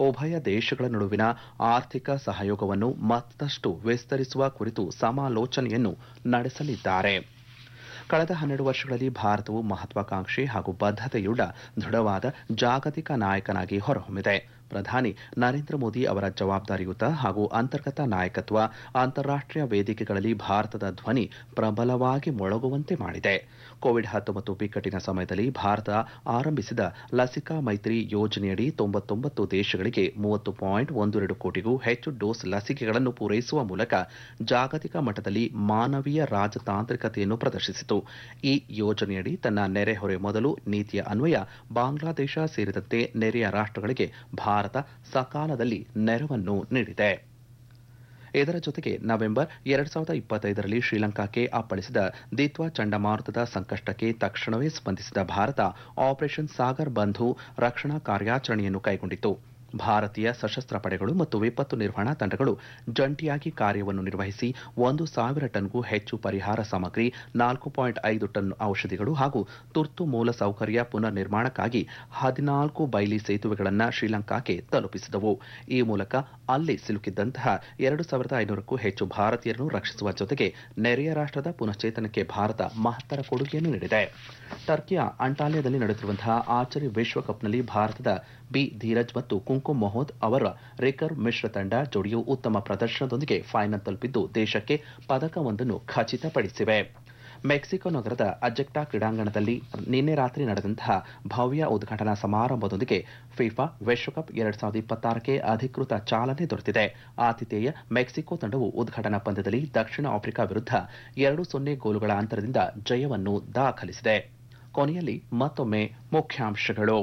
ಉಭಯ ದೇಶಗಳ ನಡುವಿನ ಆರ್ಥಿಕ ಸಹಯೋಗವನ್ನು ಮತ್ತಷ್ಟು ವಿಸ್ತರಿಸುವ ಕುರಿತು ಸಮಾಲೋಚನೆಯನ್ನು ನಡೆಸಲಿದ್ದಾರೆ ಕಳೆದ ಹನ್ನೆರಡು ವರ್ಷಗಳಲ್ಲಿ ಭಾರತವು ಮಹತ್ವಾಕಾಂಕ್ಷಿ ಹಾಗೂ ಬದ್ಧತೆಯುಳ್ಳ ದೃಢವಾದ ಜಾಗತಿಕ ನಾಯಕನಾಗಿ ಹೊರಹೊಮ್ಮಿದೆ ಪ್ರಧಾನಿ ನರೇಂದ್ರ ಮೋದಿ ಅವರ ಜವಾಬ್ದಾರಿಯುತ ಹಾಗೂ ಅಂತರ್ಗತ ನಾಯಕತ್ವ ಅಂತಾರಾಷ್ಟೀಯ ವೇದಿಕೆಗಳಲ್ಲಿ ಭಾರತದ ಧ್ವನಿ ಪ್ರಬಲವಾಗಿ ಮೊಳಗುವಂತೆ ಮಾಡಿದೆ ಕೋವಿಡ್ ಹತ್ತೊಂಬತ್ತು ಬಿಕ್ಕಟ್ಟಿನ ಸಮಯದಲ್ಲಿ ಭಾರತ ಆರಂಭಿಸಿದ ಲಸಿಕಾ ಮೈತ್ರಿ ಯೋಜನೆಯಡಿ ತೊಂಬತ್ತೊಂಬತ್ತು ದೇಶಗಳಿಗೆ ಮೂವತ್ತು ಪಾಯಿಂಟ್ ಒಂದು ಎರಡು ಕೋಟಿಗೂ ಹೆಚ್ಚು ಡೋಸ್ ಲಸಿಕೆಗಳನ್ನು ಪೂರೈಸುವ ಮೂಲಕ ಜಾಗತಿಕ ಮಟ್ಟದಲ್ಲಿ ಮಾನವೀಯ ರಾಜತಾಂತ್ರಿಕತೆಯನ್ನು ಪ್ರದರ್ಶಿಸಿತು ಈ ಯೋಜನೆಯಡಿ ತನ್ನ ನೆರೆಹೊರೆ ಮೊದಲು ನೀತಿಯ ಅನ್ವಯ ಬಾಂಗ್ಲಾದೇಶ ಸೇರಿದಂತೆ ನೆರೆಯ ರಾಷ್ಟ್ರಗಳಿಗೆ ಭಾರತ ಸಕಾಲದಲ್ಲಿ ನೆರವನ್ನು ನೀಡಿದೆ ಇದರ ಜೊತೆಗೆ ನವೆಂಬರ್ ಎರಡ್ ಸಾವಿರದ ಇಪ್ಪತ್ತೈದರಲ್ಲಿ ಶ್ರೀಲಂಕಾಕ್ಕೆ ಅಪ್ಪಳಿಸಿದ ದಿತ್ವಾ ಚಂಡಮಾರುತದ ಸಂಕಷ್ಟಕ್ಕೆ ತಕ್ಷಣವೇ ಸ್ಪಂದಿಸಿದ ಭಾರತ ಆಪರೇಷನ್ ಸಾಗರ್ ಬಂಧು ರಕ್ಷಣಾ ಕಾರ್ಯಾಚರಣೆಯನ್ನು ಕೈಗೊಂಡಿತು ಭಾರತೀಯ ಸಶಸ್ತ್ರ ಪಡೆಗಳು ಮತ್ತು ವಿಪತ್ತು ನಿರ್ವಹಣಾ ತಂಡಗಳು ಜಂಟಿಯಾಗಿ ಕಾರ್ಯವನ್ನು ನಿರ್ವಹಿಸಿ ಒಂದು ಸಾವಿರ ಟನ್ಗೂ ಹೆಚ್ಚು ಪರಿಹಾರ ಸಾಮಗ್ರಿ ನಾಲ್ಕು ಪಾಯಿಂಟ್ ಐದು ಟನ್ ಔಷಧಿಗಳು ಹಾಗೂ ತುರ್ತು ಮೂಲ ಸೌಕರ್ಯ ಪುನರ್ ನಿರ್ಮಾಣಕ್ಕಾಗಿ ಹದಿನಾಲ್ಕು ಬೈಲಿ ಸೇತುವೆಗಳನ್ನು ಶ್ರೀಲಂಕಾಕ್ಕೆ ತಲುಪಿಸಿದವು ಈ ಮೂಲಕ ಅಲ್ಲಿ ಸಿಲುಕಿದ್ದಂತಹ ಎರಡು ಸಾವಿರದ ಐನೂರಕ್ಕೂ ಹೆಚ್ಚು ಭಾರತೀಯರನ್ನು ರಕ್ಷಿಸುವ ಜೊತೆಗೆ ನೆರೆಯ ರಾಷ್ಟ್ರದ ಪುನಶ್ಚೇತನಕ್ಕೆ ಭಾರತ ಮಹತ್ತರ ಕೊಡುಗೆಯನ್ನು ನೀಡಿದೆ ಟರ್ಕಿಯ ಅಂಟಾಲಿಯಾದಲ್ಲಿ ನಡೆದಿರುವಂತಹ ಆರ್ಚರಿ ವಿಶ್ವಕಪ್ನಲ್ಲಿ ಭಾರತದ ಬಿ ಧೀರಜ್ ಮತ್ತು ಕುಂಕುಮ್ ಮೊಹಮ್ಮದ್ ಅವರ ರಿಕರ್ ಮಿಶ್ರ ತಂಡ ಜೋಡಿಯು ಉತ್ತಮ ಪ್ರದರ್ಶನದೊಂದಿಗೆ ಫೈನಲ್ ತಲುಪಿದ್ದು ದೇಶಕ್ಕೆ ಪದಕವೊಂದನ್ನು ಖಚಿತಪಡಿಸಿವೆ ಮೆಕ್ಸಿಕೋ ನಗರದ ಅಜೆಕ್ಟಾ ಕ್ರೀಡಾಂಗಣದಲ್ಲಿ ನಿನ್ನೆ ರಾತ್ರಿ ನಡೆದಂತಹ ಭವ್ಯ ಉದ್ಘಾಟನಾ ಸಮಾರಂಭದೊಂದಿಗೆ ಫಿಫಾ ವಿಶ್ವಕಪ್ ಎರಡ್ ಸಾವಿರದ ಇಪ್ಪತ್ತಾರಕ್ಕೆ ಅಧಿಕೃತ ಚಾಲನೆ ದೊರೆತಿದೆ ಆತಿಥೇಯ ಮೆಕ್ಸಿಕೋ ತಂಡವು ಉದ್ಘಾಟನಾ ಪಂದ್ಯದಲ್ಲಿ ದಕ್ಷಿಣ ಆಫ್ರಿಕಾ ವಿರುದ್ಧ ಎರಡು ಸೊನ್ನೆ ಗೋಲುಗಳ ಅಂತರದಿಂದ ಜಯವನ್ನು ದಾಖಲಿಸಿದೆ ಕೊನೆಯಲ್ಲಿ ಮತ್ತೊಮ್ಮೆ ಮುಖ್ಯಾಂಶಗಳು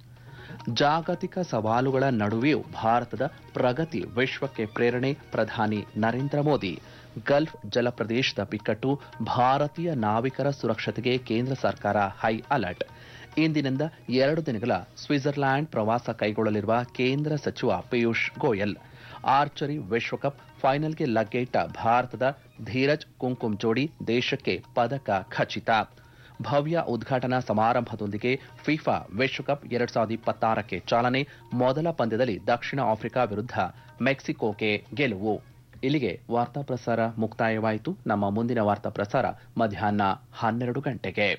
ಜಾಗತಿಕ ಸವಾಲುಗಳ ನಡುವೆಯೂ ಭಾರತದ ಪ್ರಗತಿ ವಿಶ್ವಕ್ಕೆ ಪ್ರೇರಣೆ ಪ್ರಧಾನಿ ನರೇಂದ್ರ ಮೋದಿ ಗಲ್ಫ್ ಜಲಪ್ರದೇಶದ ಬಿಕ್ಕಟ್ಟು ಭಾರತೀಯ ನಾವಿಕರ ಸುರಕ್ಷತೆಗೆ ಕೇಂದ್ರ ಸರ್ಕಾರ ಹೈ ಅಲರ್ಟ್ ಇಂದಿನಿಂದ ಎರಡು ದಿನಗಳ ಸ್ವಿಟ್ಜರ್ಲ್ಯಾಂಡ್ ಪ್ರವಾಸ ಕೈಗೊಳ್ಳಲಿರುವ ಕೇಂದ್ರ ಸಚಿವ ಪಿಯೂಷ್ ಗೋಯಲ್ ಆರ್ಚರಿ ವಿಶ್ವಕಪ್ ಫೈನಲ್ಗೆ ಲಗ್ಗೆಯಿಟ್ಟ ಭಾರತದ ಧೀರಜ್ ಕುಂಕುಮ್ ಜೋಡಿ ದೇಶಕ್ಕೆ ಪದಕ ಖಚಿತ ಭವ್ಯ ಉದ್ಘಾಟನಾ ಸಮಾರಂಭದೊಂದಿಗೆ ಫಿಫಾ ವಿಶ್ವಕಪ್ ಎರಡ್ ಸಾವಿರದ ಇಪ್ಪತ್ತಾರಕ್ಕೆ ಚಾಲನೆ ಮೊದಲ ಪಂದ್ಯದಲ್ಲಿ ದಕ್ಷಿಣ ಆಫ್ರಿಕಾ ವಿರುದ್ಧ ಮೆಕ್ಸಿಕೋಗೆ ಗೆಲುವು ಇಲ್ಲಿಗೆ ವಾರ್ತಾ ಪ್ರಸಾರ ಮುಕ್ತಾಯವಾಯಿತು ನಮ್ಮ ಮುಂದಿನ ವಾರ್ತಾ ಪ್ರಸಾರ ಮಧ್ಯಾಹ್ನ ಹನ್ನೆರಡು ಗಂಟೆಗೆ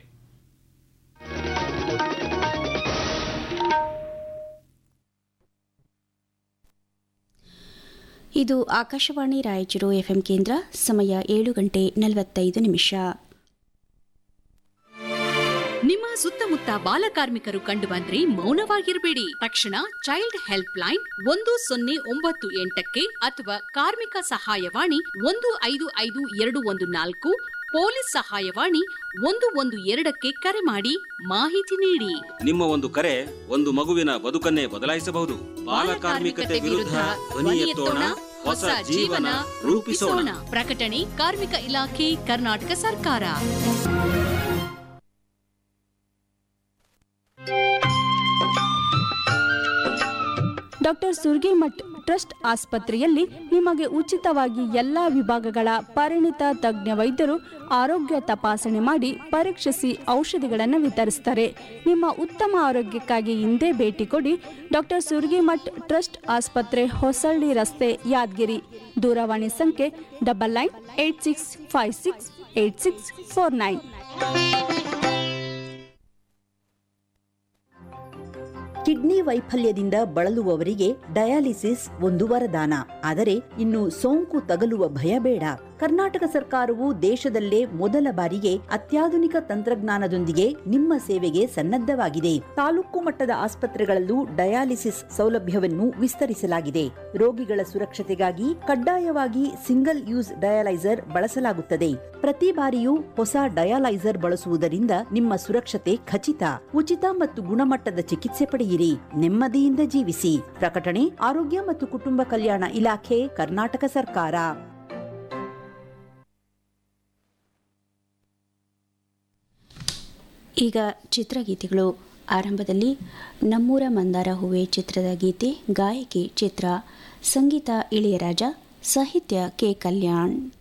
ಇದು ಆಕಾಶವಾಣಿ ರಾಯಚೂರು ಎಫ್ಎಂ ಕೇಂದ್ರ ಸಮಯ ಏಳು ಗಂಟೆ ನಲವತ್ತೈದು ನಿಮಿಷ ನಿಮ್ಮ ಸುತ್ತಮುತ್ತ ಬಾಲಕಾರ್ಮಿಕರು ಕಂಡುಬಂದ್ರೆ ಮೌನವಾಗಿರಬೇಡಿ ತಕ್ಷಣ ಚೈಲ್ಡ್ ಹೆಲ್ಪ್ ಲೈನ್ ಒಂದು ಸೊನ್ನೆ ಒಂಬತ್ತು ಎಂಟಕ್ಕೆ ಅಥವಾ ಕಾರ್ಮಿಕ ಸಹಾಯವಾಣಿ ಒಂದು ಐದು ಐದು ಎರಡು ಒಂದು ನಾಲ್ಕು ಪೊಲೀಸ್ ಸಹಾಯವಾಣಿ ಒಂದು ಒಂದು ಎರಡಕ್ಕೆ ಕರೆ ಮಾಡಿ ಮಾಹಿತಿ ನೀಡಿ ನಿಮ್ಮ ಒಂದು ಕರೆ ಒಂದು ಮಗುವಿನ ಬದುಕನ್ನೇ ಬದಲಾಯಿಸಬಹುದು ಬಾಲಕಾರ್ಮಿಕತೆ ವಿರುದ್ಧ ಧ್ವನಿ ಎತ್ತೋಣ ಹೊಸ ಜೀವನ ರೂಪಿಸೋಣ ಪ್ರಕಟಣೆ ಕಾರ್ಮಿಕ ಇಲಾಖೆ ಕರ್ನಾಟಕ ಸರ್ಕಾರ ಡಾಕ್ಟರ್ ಸುರ್ಗಿಮಠ್ ಟ್ರಸ್ಟ್ ಆಸ್ಪತ್ರೆಯಲ್ಲಿ ನಿಮಗೆ ಉಚಿತವಾಗಿ ಎಲ್ಲಾ ವಿಭಾಗಗಳ ಪರಿಣಿತ ತಜ್ಞ ವೈದ್ಯರು ಆರೋಗ್ಯ ತಪಾಸಣೆ ಮಾಡಿ ಪರೀಕ್ಷಿಸಿ ಔಷಧಿಗಳನ್ನು ವಿತರಿಸ್ತಾರೆ ನಿಮ್ಮ ಉತ್ತಮ ಆರೋಗ್ಯಕ್ಕಾಗಿ ಹಿಂದೆ ಭೇಟಿ ಕೊಡಿ ಡಾಕ್ಟರ್ ಸುರ್ಗಿಮಠ್ ಟ್ರಸ್ಟ್ ಆಸ್ಪತ್ರೆ ಹೊಸಳ್ಳಿ ರಸ್ತೆ ಯಾದಗಿರಿ ದೂರವಾಣಿ ಸಂಖ್ಯೆ double nine eight six five six eight six four nine kidney ವೈಫಲ್ಯದಿಂದ ಬಳಲುವವರಿಗೆ ಡಯಾಲಿಸಿಸ್ ಒಂದು ವರದಾನ ಆದರೆ ಇನ್ನು ಸೋಂಕು ತಗಲುವ ಭಯ ಬೇಡ ಕರ್ನಾಟಕ ಸರ್ಕಾರವು ದೇಶದಲ್ಲೇ ಮೊದಲ ಬಾರಿಗೆ ಅತ್ಯಾಧುನಿಕ ತಂತ್ರಜ್ಞಾನದೊಂದಿಗೆ ನಿಮ್ಮ ಸೇವೆಗೆ ಸನ್ನದ್ಧವಾಗಿದೆ ತಾಲೂಕು ಮಟ್ಟದ ಆಸ್ಪತ್ರೆಗಳಲ್ಲೂ ಡಯಾಲಿಸಿಸ್ ಸೌಲಭ್ಯವನ್ನು ವಿಸ್ತರಿಸಲಾಗಿದೆ ರೋಗಿಗಳ ಸುರಕ್ಷತೆಗಾಗಿ ಕಡ್ಡಾಯವಾಗಿ ಸಿಂಗಲ್ ಯೂಸ್ ಡಯಾಲೈಸರ್ ಬಳಸಲಾಗುತ್ತದೆ ಪ್ರತಿ ಬಾರಿಯೂ ಹೊಸ ಡಯಾಲೈಸರ್ ಬಳಸುವುದರಿಂದ ನಿಮ್ಮ ಸುರಕ್ಷತೆ ಖಚಿತ ಉಚಿತ ಮತ್ತು ಗುಣಮಟ್ಟದ ಚಿಕಿತ್ಸೆ ಪಡೆಯಿರಿ ನೆಮ್ಮದಿಯಿಂದ ಜೀವಿಸಿ ಪ್ರಕಟಣೆ ಆರೋಗ್ಯ ಮತ್ತು ಕುಟುಂಬ ಕಲ್ಯಾಣ ಇಲಾಖೆ ಕರ್ನಾಟಕ ಸರ್ಕಾರ ಈಗ ಚಿತ್ರಗೀತೆಗಳು ಆರಂಭದಲ್ಲಿ ನಮ್ಮೂರ ಮಂದಾರ ಹೂವೆ ಚಿತ್ರದ ಗೀತೆ ಗಾಯಕಿ ಚಿತ್ರ ಸಂಗೀತ ಇಳಿಯರಾಜ ಸಾಹಿತ್ಯ ಕೆ ಕಲ್ಯಾಣ್